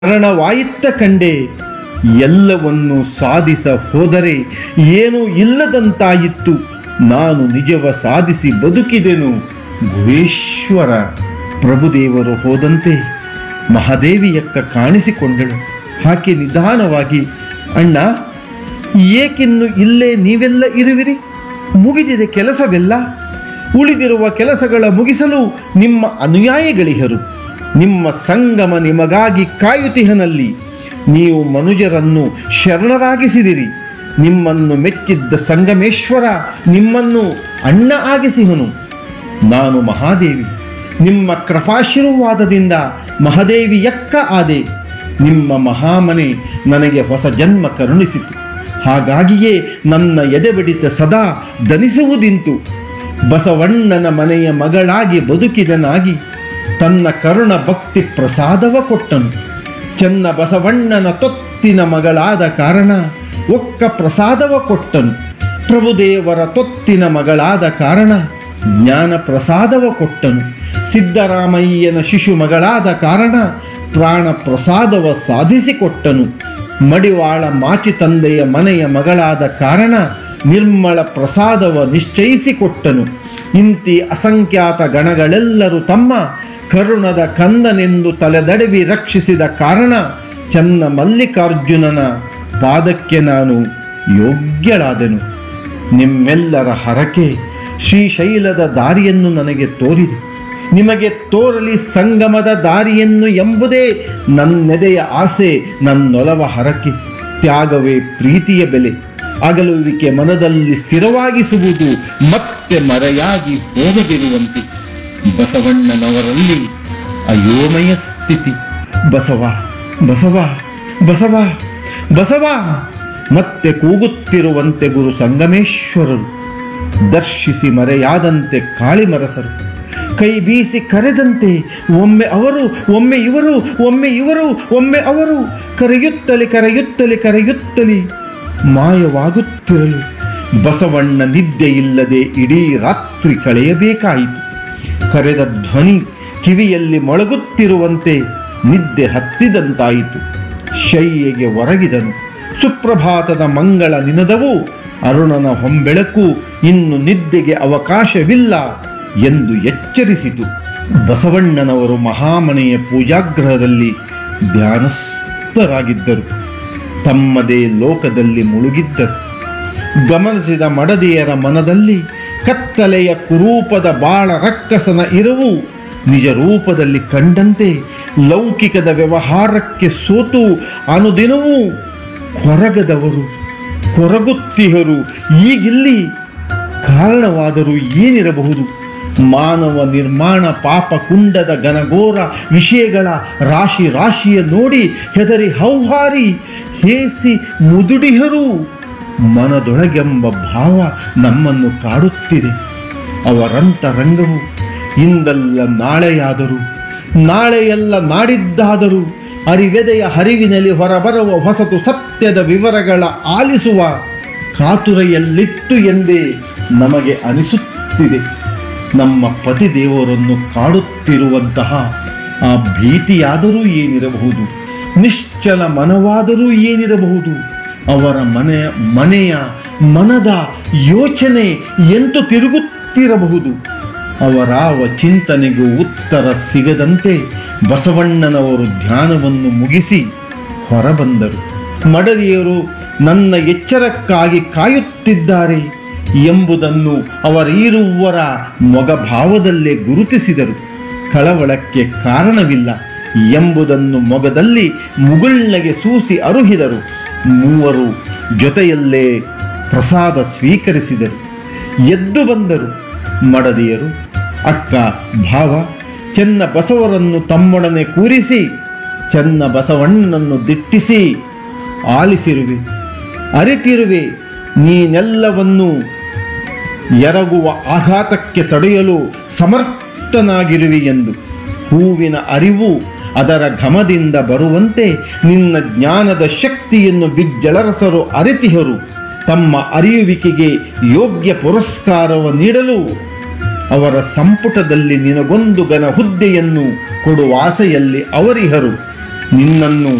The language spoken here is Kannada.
ಮರಣವಾಯಿತ್ತ ಕಂಡೆ ಎಲ್ಲವನ್ನು ಸಾಧಿಸ ಹೋದರೆ ಏನೂ ಇಲ್ಲದಂತಾಯಿತ್ತು ನಾನು ನಿಜವ ಸಾಧಿಸಿ ಬದುಕಿದೆನು ಗುಹೇಶ್ವರ ಪ್ರಭುದೇವರು ಹೋದಂತೆ ಮಹಾದೇವಿಯಕ್ಕ ಕಾಣಿಸಿಕೊಂಡಳು ಆಕೆ ನಿಧಾನವಾಗಿ ಅಣ್ಣ ಏಕಿನ್ನು ಇಲ್ಲೇ ನೀವೆಲ್ಲ ಇರುವಿರಿ ಮುಗಿದಿದೆ ಕೆಲಸವೆಲ್ಲ ಉಳಿದಿರುವ ಕೆಲಸಗಳ ಮುಗಿಸಲು ನಿಮ್ಮ ಅನುಯಾಯಿಗಳಿಹರು ನಿಮ್ಮ ಸಂಗಮ ನಿಮಗಾಗಿ ಕಾಯುತಿಹನಲ್ಲಿ ನೀವು ಮನುಜರನ್ನು ಶರಣರಾಗಿಸಿದಿರಿ ನಿಮ್ಮನ್ನು ಮೆಚ್ಚಿದ್ದ ಸಂಗಮೇಶ್ವರ ನಿಮ್ಮನ್ನು ಅಣ್ಣ ಆಗಿಸಿಹನು ನಾನು ಮಹಾದೇವಿ ನಿಮ್ಮ ಕೃಪಾಶೀರ್ವಾದದಿಂದ ಮಹಾದೇವಿಯಕ್ಕ ಆದೆ ನಿಮ್ಮ ಮಹಾಮನೆ ನನಗೆ ಹೊಸ ಜನ್ಮ ಕರುಣಿಸಿತು ಹಾಗಾಗಿಯೇ ನನ್ನ ಎದೆಬಡಿತ ಸದಾ ದನಿಸುವುದಿಂತು ಬಸವಣ್ಣನ ಮನೆಯ ಮಗಳಾಗಿ ಬದುಕಿದನಾಗಿ ತನ್ನ ಕರುಣ ಭಕ್ತಿ ಪ್ರಸಾದವ ಕೊಟ್ಟನು ಚೆನ್ನ ಬಸವಣ್ಣನ ತೊತ್ತಿನ ಮಗಳಾದ ಕಾರಣ ಒಕ್ಕ ಪ್ರಸಾದವ ಕೊಟ್ಟನು ಪ್ರಭುದೇವರ ತೊತ್ತಿನ ಮಗಳಾದ ಕಾರಣ ಜ್ಞಾನ ಪ್ರಸಾದವ ಕೊಟ್ಟನು ಸಿದ್ದರಾಮಯ್ಯನ ಶಿಶು ಮಗಳಾದ ಕಾರಣ ಪ್ರಾಣ ಪ್ರಸಾದವ ಸಾಧಿಸಿಕೊಟ್ಟನು ಮಡಿವಾಳ ಮಾಚಿ ತಂದೆಯ ಮನೆಯ ಮಗಳಾದ ಕಾರಣ ನಿರ್ಮಲ ಪ್ರಸಾದವ ನಿಶ್ಚಯಿಸಿಕೊಟ್ಟನು ಇಂತಿ ಅಸಂಖ್ಯಾತ ಗಣಗಳೆಲ್ಲರೂ ತಮ್ಮ ಕರುಣದ ಕಂದನೆಂದು ತಲೆದಡವಿ ರಕ್ಷಿಸಿದ ಕಾರಣ ಚನ್ನ ಮಲ್ಲಿಕಾರ್ಜುನನ ಪಾದಕ್ಕೆ ನಾನು ಯೋಗ್ಯಳಾದೆನು ನಿಮ್ಮೆಲ್ಲರ ಹರಕೆ ಶ್ರೀಶೈಲದ ದಾರಿಯನ್ನು ನನಗೆ ತೋರಿದೆ ನಿಮಗೆ ತೋರಲಿ ಸಂಗಮದ ದಾರಿಯನ್ನು ಎಂಬುದೇ ನನ್ನೆದೆಯ ಆಸೆ ನನ್ನೊಲವ ಹರಕೆ ತ್ಯಾಗವೇ ಪ್ರೀತಿಯ ಬೆಲೆ ಅಗಲುವಿಕೆ ಮನದಲ್ಲಿ ಸ್ಥಿರವಾಗಿಸುವುದು ಮತ್ತೆ ಮರೆಯಾಗಿ ಹೋಗದಿರುವಂತೆ ಬಸವಣ್ಣನವರಲ್ಲಿ ಅಯೋಮಯ ಸ್ಥಿತಿ ಬಸವ ಬಸವ ಬಸವ ಬಸವ ಮತ್ತೆ ಕೂಗುತ್ತಿರುವಂತೆ ಗುರು ಸಂಗಮೇಶ್ವರರು ದರ್ಶಿಸಿ ಮರೆಯಾದಂತೆ ಕಾಳಿಮರಸರು ಕೈ ಬೀಸಿ ಕರೆದಂತೆ ಒಮ್ಮೆ ಅವರು ಒಮ್ಮೆ ಇವರು ಒಮ್ಮೆ ಇವರು ಒಮ್ಮೆ ಅವರು ಕರೆಯುತ್ತಲಿ ಕರೆಯುತ್ತಲಿ ಕರೆಯುತ್ತಲಿ ಮಾಯವಾಗುತ್ತಿರಲು ಬಸವಣ್ಣ ನಿದ್ದೆ ಇಲ್ಲದೆ ಇಡೀ ರಾತ್ರಿ ಕಳೆಯಬೇಕಾಯಿತು ಕರೆದ ಧ್ವನಿ ಕಿವಿಯಲ್ಲಿ ಮೊಳಗುತ್ತಿರುವಂತೆ ನಿದ್ದೆ ಹತ್ತಿದಂತಾಯಿತು ಶಯ್ಯೆಗೆ ಒರಗಿದನು ಸುಪ್ರಭಾತದ ಮಂಗಳ ನಿನದವು ಅರುಣನ ಹೊಂಬೆಳಕು ಇನ್ನು ನಿದ್ದೆಗೆ ಅವಕಾಶವಿಲ್ಲ ಎಂದು ಎಚ್ಚರಿಸಿತು ಬಸವಣ್ಣನವರು ಮಹಾಮನೆಯ ಪೂಜಾಗ್ರಹದಲ್ಲಿ ಧ್ಯಾನಸ್ಥರಾಗಿದ್ದರು ತಮ್ಮದೇ ಲೋಕದಲ್ಲಿ ಮುಳುಗಿದ್ದರು ಗಮನಿಸಿದ ಮಡದಿಯರ ಮನದಲ್ಲಿ ಕತ್ತಲೆಯ ಕುರೂಪದ ಬಾಳ ರಕ್ಕಸನ ಇರವು ನಿಜ ರೂಪದಲ್ಲಿ ಕಂಡಂತೆ ಲೌಕಿಕದ ವ್ಯವಹಾರಕ್ಕೆ ಸೋತು ಅನುದಿನವೂ ಕೊರಗದವರು ಕೊರಗುತ್ತಿಹರು ಈಗಿಲ್ಲಿ ಕಾರಣವಾದರೂ ಏನಿರಬಹುದು ಮಾನವ ನಿರ್ಮಾಣ ಪಾಪ ಕುಂಡದ ಘನಘೋರ ವಿಷಯಗಳ ರಾಶಿ ರಾಶಿಯ ನೋಡಿ ಹೆದರಿ ಹೌಹಾರಿ ಹೇಸಿ ಮುದುಡಿಹರು ಮನದೊಳಗೆಂಬ ಭಾವ ನಮ್ಮನ್ನು ಕಾಡುತ್ತಿದೆ ಅವರಂತರಂಗವು ಇಂದಲ್ಲ ನಾಳೆಯಾದರೂ ನಾಳೆಯಲ್ಲ ನಾಡಿದ್ದಾದರೂ ಅರಿವೆದೆಯ ಹರಿವಿನಲ್ಲಿ ಹೊರಬರುವ ಹೊಸತು ಸತ್ಯದ ವಿವರಗಳ ಆಲಿಸುವ ಕಾತುರೆಯಲ್ಲಿತ್ತು ಎಂದೇ ನಮಗೆ ಅನಿಸುತ್ತಿದೆ ನಮ್ಮ ಪತಿದೇವರನ್ನು ಕಾಡುತ್ತಿರುವಂತಹ ಆ ಭೀತಿಯಾದರೂ ಏನಿರಬಹುದು ನಿಶ್ಚಲ ಮನವಾದರೂ ಏನಿರಬಹುದು ಅವರ ಮನೆಯ ಮನೆಯ ಮನದ ಯೋಚನೆ ಎಂತು ತಿರುಗುತ್ತಿರಬಹುದು ಅವರಾವ ಚಿಂತನೆಗೂ ಉತ್ತರ ಸಿಗದಂತೆ ಬಸವಣ್ಣನವರು ಧ್ಯಾನವನ್ನು ಮುಗಿಸಿ ಹೊರಬಂದರು ಮಡದಿಯರು ನನ್ನ ಎಚ್ಚರಕ್ಕಾಗಿ ಕಾಯುತ್ತಿದ್ದಾರೆ ಎಂಬುದನ್ನು ಅವರೀರುವರ ಮೊಗಭಾವದಲ್ಲೇ ಗುರುತಿಸಿದರು ಕಳವಳಕ್ಕೆ ಕಾರಣವಿಲ್ಲ ಎಂಬುದನ್ನು ಮೊಗದಲ್ಲಿ ಮುಗುಳ್ನಗೆ ಸೂಸಿ ಅರುಹಿದರು ಮೂವರು ಜೊತೆಯಲ್ಲೇ ಪ್ರಸಾದ ಸ್ವೀಕರಿಸಿದರು ಎದ್ದು ಬಂದರು ಮಡದಿಯರು ಅಕ್ಕ ಭಾವ ಚೆನ್ನ ಬಸವರನ್ನು ತಮ್ಮೊಡನೆ ಕೂರಿಸಿ ಚೆನ್ನ ಬಸವಣ್ಣನನ್ನು ದಿಟ್ಟಿಸಿ ಆಲಿಸಿರುವೆ ಅರಿತಿರುವೆ ನೀನೆಲ್ಲವನ್ನು ಎರಗುವ ಆಘಾತಕ್ಕೆ ತಡೆಯಲು ಸಮರ್ಥನಾಗಿರುವಿ ಎಂದು ಹೂವಿನ ಅರಿವು ಅದರ ಘಮದಿಂದ ಬರುವಂತೆ ನಿನ್ನ ಜ್ಞಾನದ ಶಕ್ತಿಯನ್ನು ಬಿಜ್ಜಳರಸರು ಅರಿತಿಹರು ತಮ್ಮ ಅರಿಯುವಿಕೆಗೆ ಯೋಗ್ಯ ಪುರಸ್ಕಾರವ ನೀಡಲು ಅವರ ಸಂಪುಟದಲ್ಲಿ ನಿನಗೊಂದು ಘನ ಹುದ್ದೆಯನ್ನು ಕೊಡುವ ಆಸೆಯಲ್ಲಿ ಅವರಿಹರು ನಿನ್ನನ್ನು